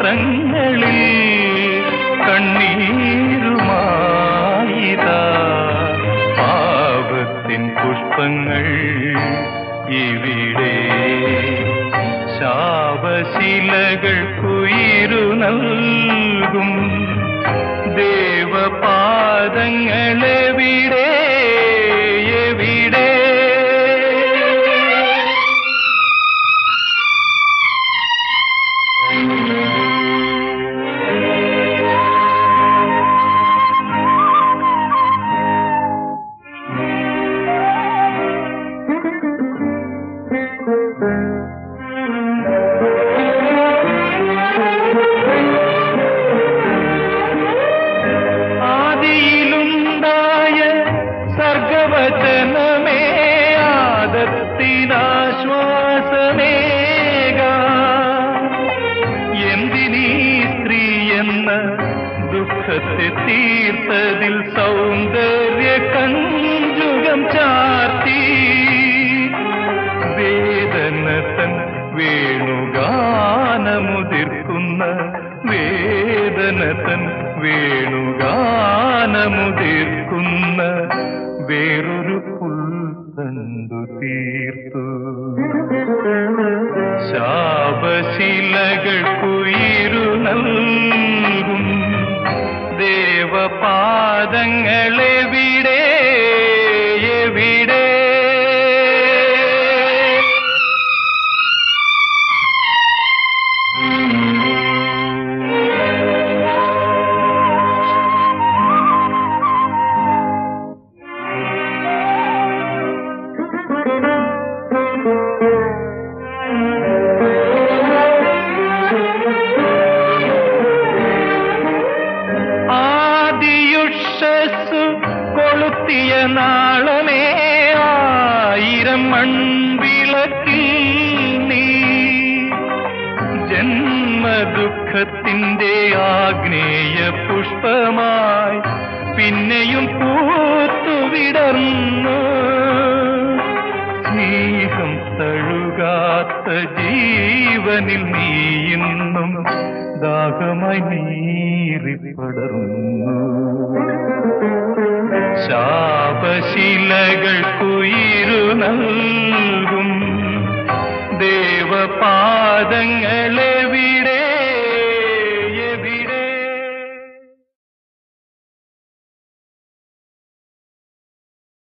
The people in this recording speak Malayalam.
മാസങ്ങളിൽ കണ്ണീരുമായിതാ പാപത്തിൻ പുഷ്പങ്ങൾ ഇവിടെ ശാപശിലകൾ കുയിരു നൽകും ദേവപാദങ്ങളെവിടെ എവിടെ ആദിയിലുണ്ടായ സർഗവചനമേ ആദത്തിനാശ്വാസമേക എന്തിനീ സ്ത്രീ എന്ന ദുഃഖത്തെ തീർത്തതിൽ സൗന്ദര്യ കഞ്ചുകം ചാർത്തി വേദന തൻ വേണുഗാനമുതിർക്കുന്ന വേദന തൻ വേണുഗാനമുതിർക്കുന്ന വേറൊരു പുൽത്തണ്ടു തീർത്തു ശാപശിലകൾ കുയിരു നൽകും ദേവപാദങ്ങളെവിടെ എവിടെ ആദിയുഷസ്സു കൊളുത്തിയ നാളമേ ആയിരം മൺവിളക്കിൽ നീ ജന്മദുഃഖത്തിന്റെ ആഗ്നേയ പുഷ്പമായി പിന്നെയും പൂത്തുവിടർന്നു സ്നേഹം തഴുകാത്ത ജീവനിൽ നീ ഇന്നും ദാഹമായി നീറിപ്പടർന്നു ശാപശിലകൾ കുയിരു നൽകും ദേവപാദങ്ങൾ